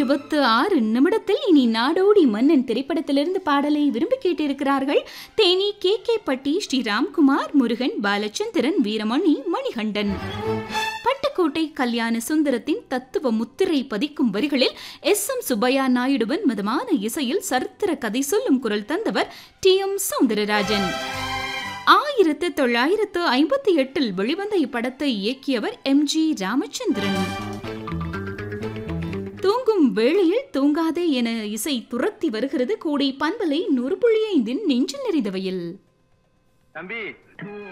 இருபத்து ஆறு நிமிடத்தில் இனி நாடோடி மன்னன் திரைப்படத்திலிருந்து பாடலை விரும்பி கேட்டிருக்கிறார்கள் தேனி கே கே பட்டி ஸ்ரீராம்குமார் முருகன் பாலச்சந்திரன் வீரமணி மணிகண்டன் பட்டுக்கோட்டை கல்யாண சுந்தரத்தின் தத்துவ முத்திரை பதிக்கும் வரிகளில் எஸ் எம் சுப்பையா நாயுடுவன் மிதமான இசையில் சரித்திர கதை சொல்லும் குரல் தந்தவர் டி எம் சௌந்தரராஜன் ஆயிரத்து தொள்ளாயிரத்து ஐம்பத்தி எட்டில் வெளிவந்த இப்படத்தை இயக்கியவர் எம் ஜி ராமச்சந்திரன் தூங்கும் வேளையில் தூங்காதே என இசை துரத்தி வருகிறது கோடை பண்பலை நூறு புள்ளி ஐந்தின் நெஞ்சில் நிறைந்தவையில் தம்பி